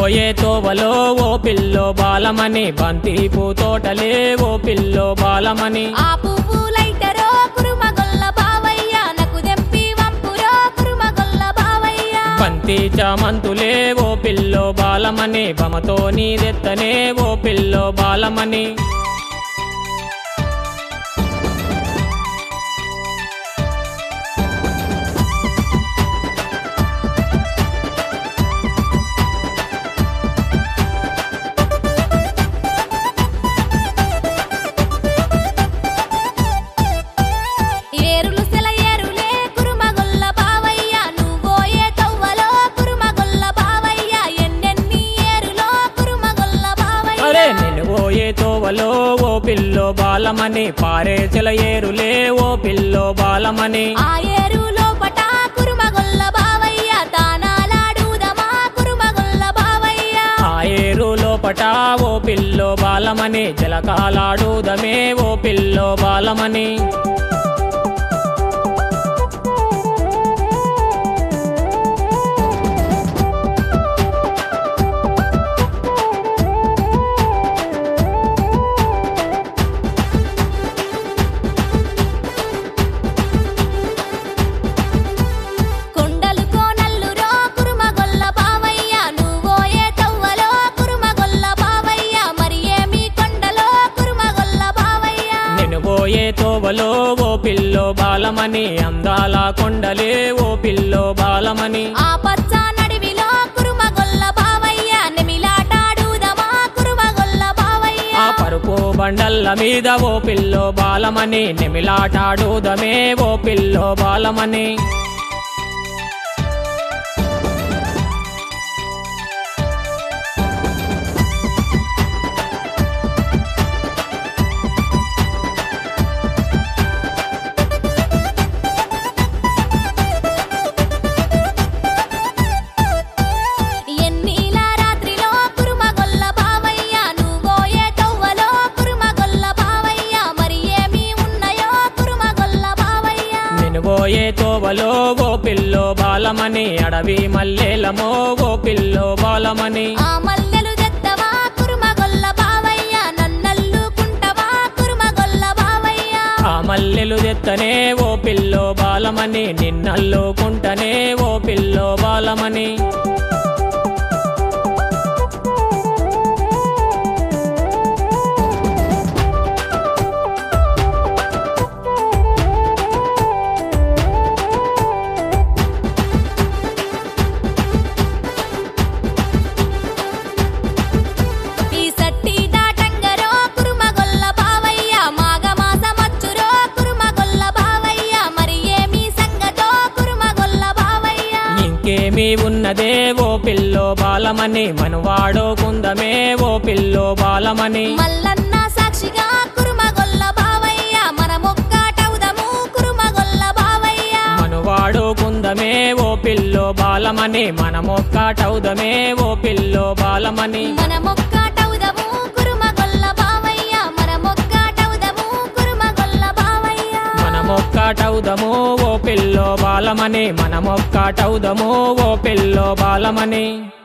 పోయే తోవలో ఓ పిల్లో బాలమని బంతి తోటలే ఓ పిల్లో బాలమని ఆ పువ్వులైటరో కురుమగొల్ల బావయ్య నకు దెంపి వంపురో కురుమగొల్ల బావయ్య బంతి చామంతులే ఓ పిల్లో బాలమని బమతో నీదెత్తనే ఓ పిల్లో బాలమని ఏరులు సెల ఏరులే కురుమగొల్ల బావయ్య నువ్వోయే తవ్వలో కురుమగొల్ల బావయ్య ఎన్నెన్ని ఏరులో కురుమగొల్ల బావయ్య అరే నేను పోయే తోవలో ఓ పిల్లో బాలమని పారే చెల ఏరులే ఓ పిల్లో బాలమని ఆ ఏరు లోపట కురుమగొల్ల బావయ్య తానాలాడుదమా కురుమగొల్ల బావయ్య ఆ ఏరు లోపట ఓ పిల్లో బాలమని జలకాలాడుదమే ఓ పిల్లో బాలమని కొండలు కోనల్లురో కురుమగొల్ల బావయ్య నువ్వోయే తవ్వలో కురుమగొల్ల బావయ్య మరి ఏమి కొండలో కురుమగొల్ల బావయ్య నేను పోయే తోవలో ఓ పిల్లో బాలమని అందాల కొండలే ఓ పిల్లో బాలమని ఆ పచ్చ నడివిలో కురుమగొల్ల బావయ్య నెమిలాటాడుదమా కురుమగొల్ల బావయ్య ఆ పరుపు బండల్ల మీద ఓ పిల్లో బాలమని నెమిలాటాడుదమే ఓ పిల్లో బాలమని ఎన్నీల రాత్రిలో కురుమగొల్ల బావయ్య నువ్వోయే తవ్వలో కురుమగొల్ల బావయ్య మరి ఏమి ఉన్నాయో కురుమగొల్ల బావయ్య నేను పోయే తోవలో ఓ పిల్లో బాలమని అడవి మల్లెలమో ఓ పిల్లో బాలమని ఆ మల్లెలు తెత్తవా కురుమగొల్ల బావయ్య నన్నల్లుకుంటవా కురుమగొల్ల బావయ్య ఆ మల్లెలు తెత్తనే ఓ పిల్లో బాలమని నిన్నల్లుకుంటనే ఓ పిల్లో బాలమని ఈ సట్టి దాటంగరో కురుమగొల్ల బావయ్య మాఘమాసమచ్చురో కురుమగొల్ల బావయ్య మరి ఏమి సంగతో కురుమగొల్ల బావయ్య ఇంకేమీ ఉన్నదే ఓ పిల్లో బాలమని మనవాడుకుందమే ఓ పిల్లో బాలమని మల్లన్న సాక్షిగా కురుమగొల్ల బావయ్య మన మొక్కాటవుదము కురుమగొల్ల బావయ్య మనువాడుకుందమే ఓ పిల్లో బాలమని మనమొక్కటౌదమే ఓ పిల్లో బాలమని మన మొక్కాటవుదము కురుమగొల్ల బావయ్య మన మొక్కాటవుదము కురుమగొల్ల బావయ్య మనమొక్కటౌదము ఓ పిల్లో బాలమని మనమొక్కటౌదము ఓ పిల్లో బాలమని